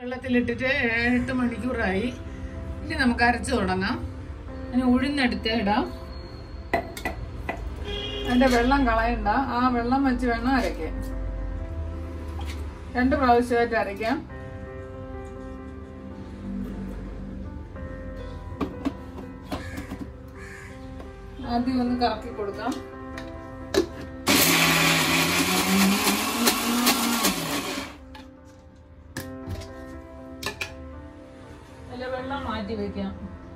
വെള്ളത്തിലിട്ടിട്ട് എട്ട് മണിക്കൂറായി ഇനി നമുക്ക് അരച്ചു തുടങ്ങാം അതിന് ഉഴുന്നെടുത്ത് ഇടാം അതിന്റെ വെള്ളം കളയണ്ട ആ വെള്ളം വെച്ച് വേണം അരയ്ക്കാൻ രണ്ട് പ്രാവശ്യമായിട്ട് അരയ്ക്കാം ആദ്യം ഒന്ന് കറക്കി കൊടുക്കാം അതിലെ വെള്ളം മാറ്റി വെക്കാം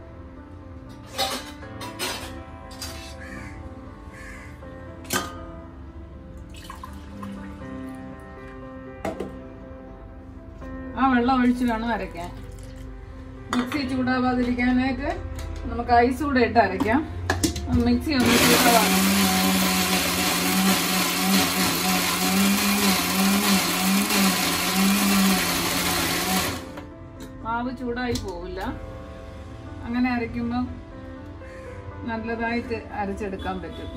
ആ വെള്ളം ഒഴിച്ച് വേണം അരയ്ക്കാൻ മിക്സി ചൂടാവാതിരിക്കാനായിട്ട് നമുക്ക് ഐസ് കൂടെ ഇട്ട് അരയ്ക്കാം മിക്സി ഒന്ന് ചൂടാവാണ് മാവ് ചൂടായി പോവില്ല അങ്ങനെ അരയ്ക്കുമ്പം നല്ലതായിട്ട് അരച്ചെടുക്കാൻ പറ്റും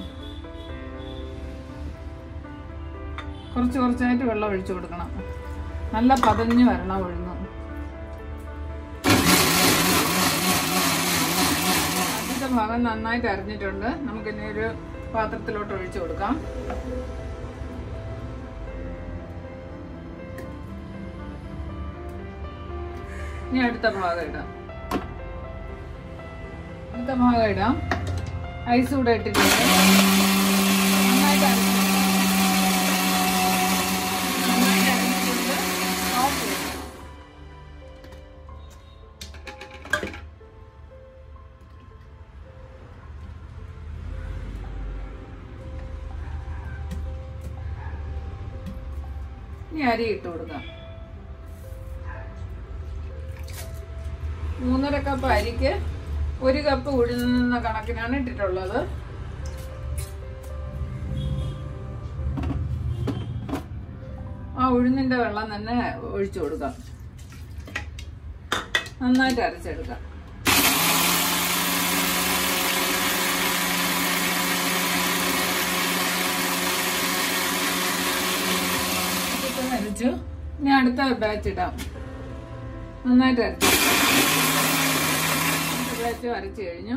കുറച്ച് കുറച്ചായിട്ട് വെള്ളം ഒഴിച്ചു കൊടുക്കണം നല്ല പതഞ്ഞ് വരണം ഉഴുന്ന് ആദ്യത്തെ ഭാഗം നന്നായിട്ട് അരിഞ്ഞിട്ടുണ്ട് നമുക്കിനി ഒരു പാത്രത്തിലോട്ട് ഒഴിച്ചു കൊടുക്കാം ഇനി അടുത്ത ഭാഗം ഇടാം അടുത്ത ഭാഗം ഇടാം ഐസ് കൂടെ ഇട്ടിട്ടുണ്ട് നന്നായിട്ട് അരഞ്ഞു നന്നായിട്ട് അരഞ്ഞിട്ടുണ്ട് ഓഫ് ചെയ്യണം ഇനി അരി ഇട്ട് കൊടുക്കാം മൂന്നര കപ്പ് അരിക്ക് ഒരു കപ്പ് ഉഴുന്ന കണക്കിനാണ് ഇട്ടിട്ടുള്ളത് ആ ഉഴുന്നിന്റെ വെള്ളം തന്നെ ഒഴിച്ചു കൊടുക്കാം നന്നായിട്ട് അരച്ചെടുക്കാം ഇതൊക്കെ അരച്ചു ഇനി അടുത്ത ബാച്ച് ഇടാം നന്നായിട്ട് അരച്ചു ബാച്ച് അരച്ചു കഴിഞ്ഞു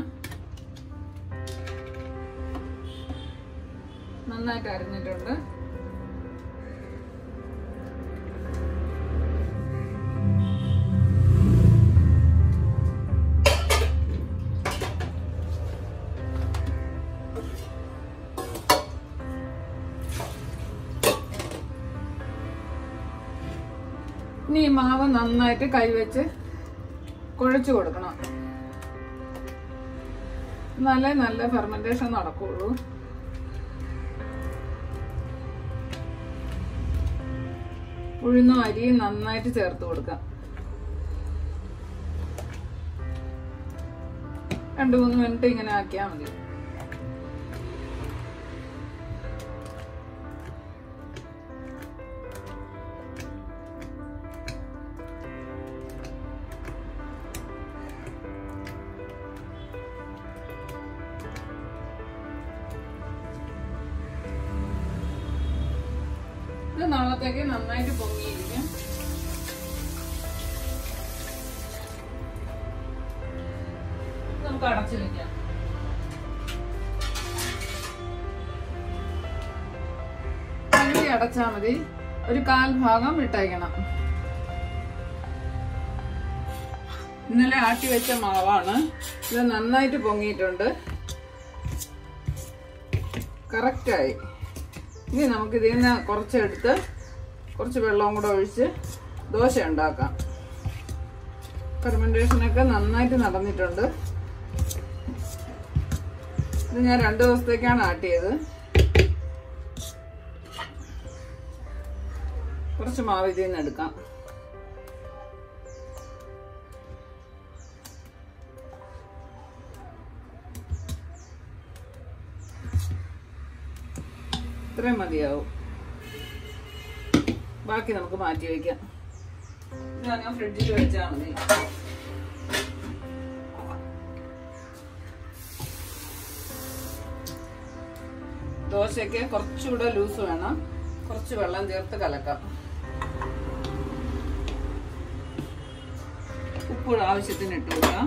നന്നായിട്ട് അരഞ്ഞിട്ടുണ്ട് ഇനി ഈ മാവ് നന്നായിട്ട് കൈവച്ച് കുഴച്ചു കൊടുക്കണം നല്ല നല്ല ഫെർമെന്റേഷൻ നടക്കുള്ളൂ ഉഴുന്നും അരിയും നന്നായിട്ട് ചേർത്ത് കൊടുക്കാം രണ്ടു മൂന്ന് മിനിറ്റ് ഇങ്ങനെ ആക്കിയാൽ മതി ഇത് നാളത്തേക്ക് നന്നായിട്ട് പൊങ്ങിയിരിക്കും നമുക്ക് അടച്ചു വെക്കാം പകുതി അടച്ചാ മതി ഒരു കാൽ ഭാഗം വിട്ടയക്കണം ഇന്നലെ ആട്ടി വെച്ച മാവാണ് ഇത് നന്നായിട്ട് പൊങ്ങിയിട്ടുണ്ട് കറക്റ്റായി ഇനി നമുക്ക് ഇതിൽ നിന്ന് കുറച്ചെടുത്ത് കുറച്ച് വെള്ളവും കൂടെ ഒഴിച്ച് ദോശ ഉണ്ടാക്കാം ഫെർമെൻറ്റേഷനൊക്കെ നന്നായിട്ട് നടന്നിട്ടുണ്ട് ഇത് ഞാൻ രണ്ട് ദിവസത്തേക്കാണ് ആട്ടിയത് കുറച്ച് മാവ് ഇതിൽ നിന്ന് എടുക്കാം ഇത്രയും മതിയാവും ബാക്കി നമുക്ക് മാറ്റി വയ്ക്കാം ഇത് ഞാൻ ഫ്രിഡ്ജിൽ വെച്ചാൽ മതി ദോശയ്ക്ക് കുറച്ചുകൂടെ ലൂസ് വേണം കുറച്ച് വെള്ളം ചേർത്ത് കലക്കാം ഉപ്പ് ആവശ്യത്തിന് ഇട്ട് കൊടുക്കാം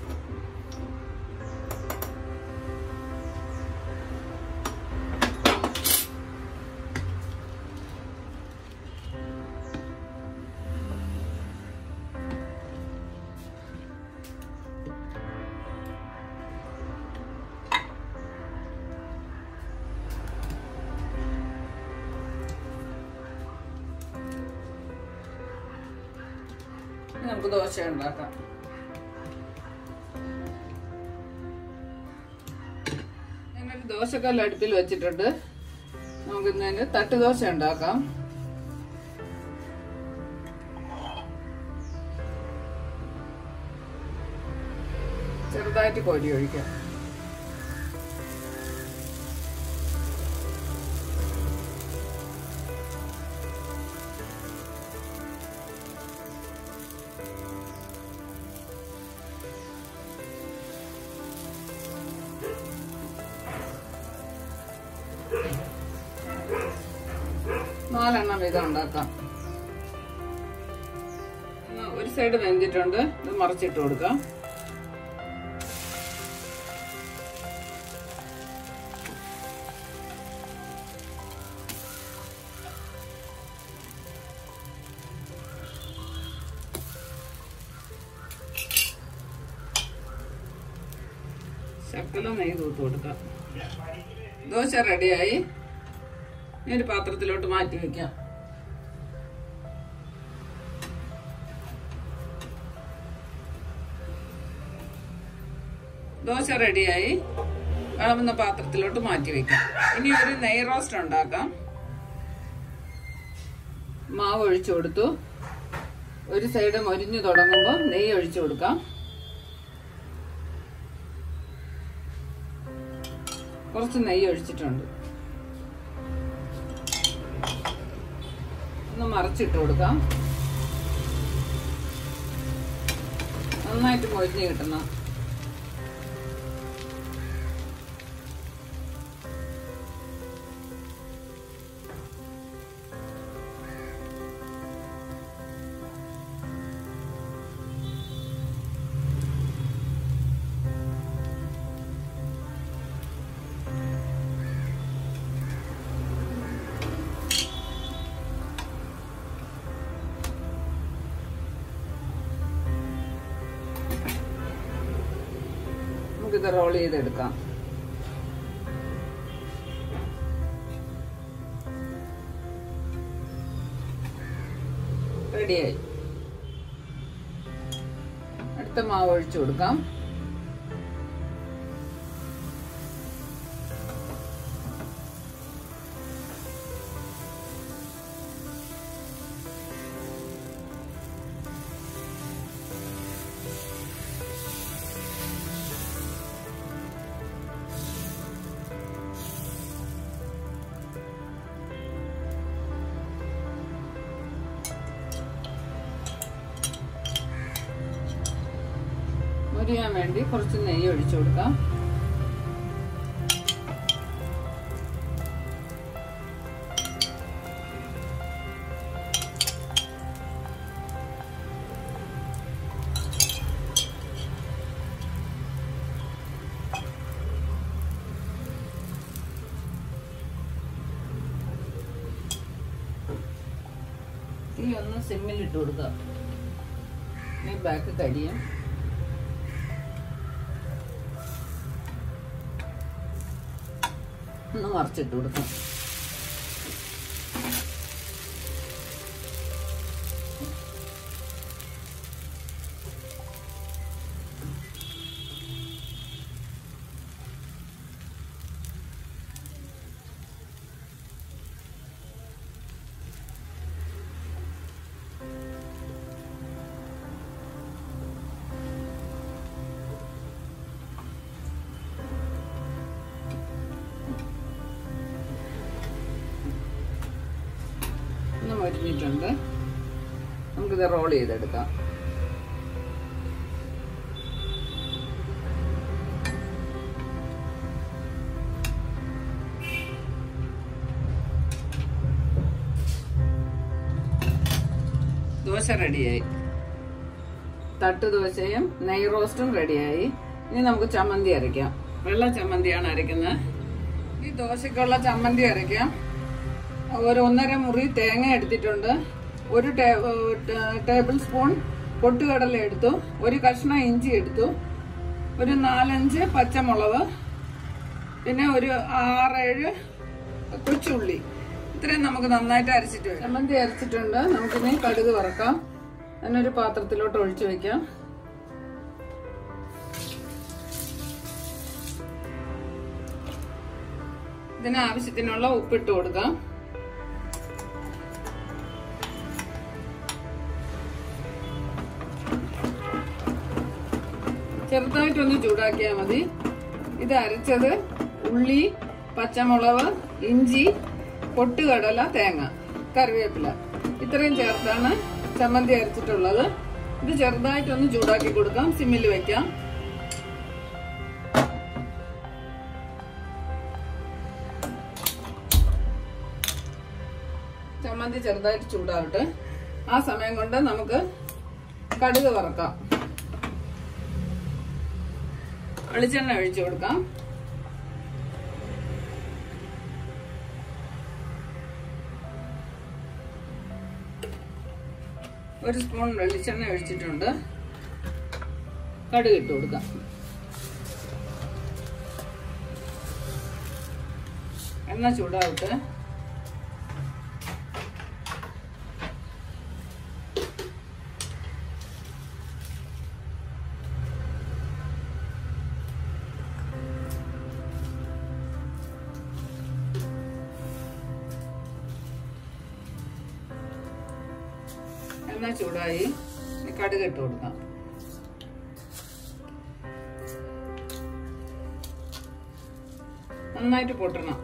ഇനി നമുക്ക് ദോശ ഉണ്ടാക്കാം ഞാനൊരു ദോശക്കല്ല് അടുപ്പിൽ വെച്ചിട്ടുണ്ട് നമുക്ക് ഇന്നതിന് തട്ട് ദോശ ഉണ്ടാക്കാം ചെറുതായിട്ട് കോരി ഒഴിക്കാം നാലെണ്ണം വീതം ഉണ്ടാക്കാം എന്നാ ഒരു സൈഡ് വെന്തിട്ടുണ്ട് ഇത് മറിച്ചിട്ട് കൊടുക്കാം ശക്കലം നെയ്യ് തൂത്ത് കൊടുക്കാം ദോശ റെഡിയായി ഇനി ഒരു പാത്രത്തിലോട്ട് മാറ്റി വെക്കാം ദോശ റെഡിയായി വിളമ്പുന്ന പാത്രത്തിലോട്ട് മാറ്റി വെക്കാം ഇനി ഒരു നെയ് റോസ്റ്റ് ഉണ്ടാക്കാം മാവ് ഒഴിച്ചു കൊടുത്തു ഒരു സൈഡ് മൊരിഞ്ഞു തുടങ്ങുമ്പോൾ നെയ്യ് ഒഴിച്ചു കൊടുക്കാം കുറച്ച് നെയ്യ് ഒഴിച്ചിട്ടുണ്ട് ഒന്ന് മറിച്ചിട്ട് കൊടുക്കാം നന്നായിട്ട് മൊരിഞ്ഞ് കിട്ടണം നമുക്കിത് റോൾ ചെയ്തെടുക്കാം റെഡിയായി അടുത്ത മാവ് ഒഴിച്ചു കൊടുക്കാം മുരിയാൻ വേണ്ടി കുറച്ച് നെയ്യ് ഒഴിച്ചു കൊടുക്കാം തീ ഒന്ന് സിമ്മിൽ ഇട്ട് കൊടുക്കാം ഈ ബാക്ക് കരിയും ഒന്ന് മറിച്ചിട്ട് കൊടുക്കാം ഒന്ന് മരിഞ്ഞിട്ടുണ്ട് നമുക്കിത് റോൾ ചെയ്തെടുക്കാം ദോശ റെഡിയായി തട്ട് ദോശയും നെയ് റോസ്റ്റും റെഡിയായി ഇനി നമുക്ക് ചമ്മന്തി അരയ്ക്കാം വെള്ള ചമ്മന്തിയാണ് അരയ്ക്കുന്നത് ഈ ദോശക്കുള്ള ചമ്മന്തി അരയ്ക്കാം ഒരു ഒന്നര മുറി തേങ്ങ എടുത്തിട്ടുണ്ട് ഒരു ടേ- ഏഹ് ടേബിൾ സ്പൂൺ പൊട്ടുകടല എടുത്തു ഒരു കഷ്ണം ഇഞ്ചി എടുത്തു ഒരു നാലഞ്ച് പച്ചമുളക് പിന്നെ ഒരു ആറേഴ് കൊച്ചുള്ളി ഇത്രയും നമുക്ക് നന്നായിട്ട് അരച്ചിട്ട് വരാം ചമ്മന്തി അരച്ചിട്ടുണ്ട് നമുക്കിനി കടുക് വറക്കാം അതിനൊരു പാത്രത്തിലോട്ട് ഒഴിച്ചു വെക്കാം ഇതിന് ആവശ്യത്തിനുള്ള ഉപ്പിട്ട് കൊടുക്കാം ചെറുതായിട്ടൊന്ന് ചൂടാക്കിയാൽ മതി ഇത് അരച്ചത് ഉള്ളി പച്ചമുളക് ഇഞ്ചി പൊട്ടുകടല തേങ്ങ കറിവേപ്പില ഇത്രയും ചേർത്താണ് ചമ്മന്തി അരച്ചിട്ടുള്ളത് ഇത് ചെറുതായിട്ടൊന്ന് ചൂടാക്കി കൊടുക്കാം സിമ്മിൽ വെക്കാം ചമ്മന്തി ചെറുതായിട്ട് ചൂടാവട്ടെ ആ സമയം കൊണ്ട് നമുക്ക് കടുക് വറക്കാം വെളിച്ചെണ്ണ ഒഴിച്ചു കൊടുക്കാം ഒരു സ്പൂൺ വെളിച്ചെണ്ണ ഒഴിച്ചിട്ടുണ്ട് കടുക് ഇട്ട് കൊടുക്കാം എണ്ണ ചൂടാവട്ടെ എണ്ണ ചൂടായി ഇനി കടുക് ഇട്ട് കൊടുക്കാം നന്നായിട്ട് പൊട്ടണം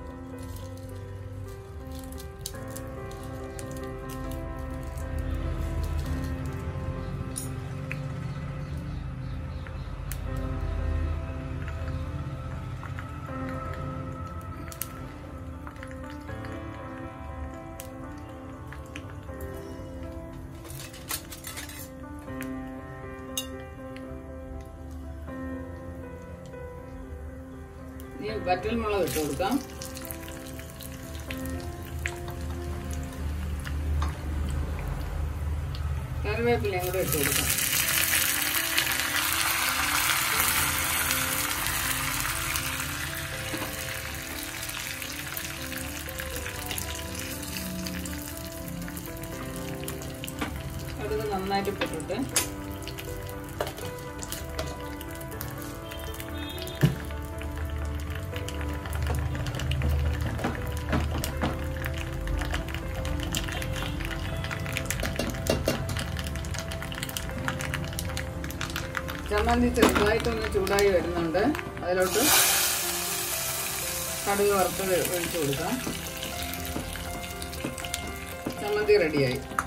ഇനി വറ്റൽ മുളക് ഇട്ട് കൊടുക്കാം കറിവേപ്പിലയും കൂടെ ഇട്ട് കൊടുക്കാം കടുക് നന്നായിട്ട് പൊട്ടിട്ട് ചമ്മന്തി ചെറുതായിട്ടൊന്ന് ചൂടായി വരുന്നുണ്ട് അതിലോട്ട് കടുക് വറുത്ത് ഒഴിച്ചു കൊടുക്കാം ചമ്മന്തി റെഡിയായി